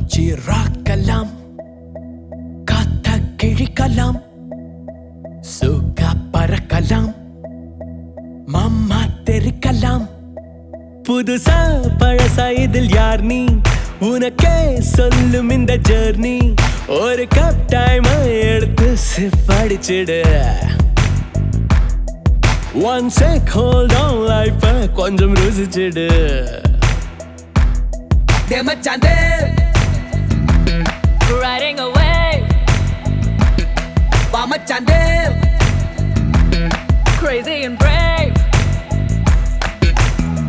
மூச்சு ராக்கலாம் காத்த கிழிக்கலாம் சுகா பறக்கலாம் மாமா தெரிக்கலாம் புதுசா பழசா இதில் யார் நீ உனக்கே சொல்லும் இந்த ஜர்னி ஒரு கப் டைம் எடுத்து சிப்படிச்சிடு one check hold on life கொஞ்சம் ருசிச்சிடு டே மச்சாந்தே Riding away, வா மச்சாந்தே crazy and brave.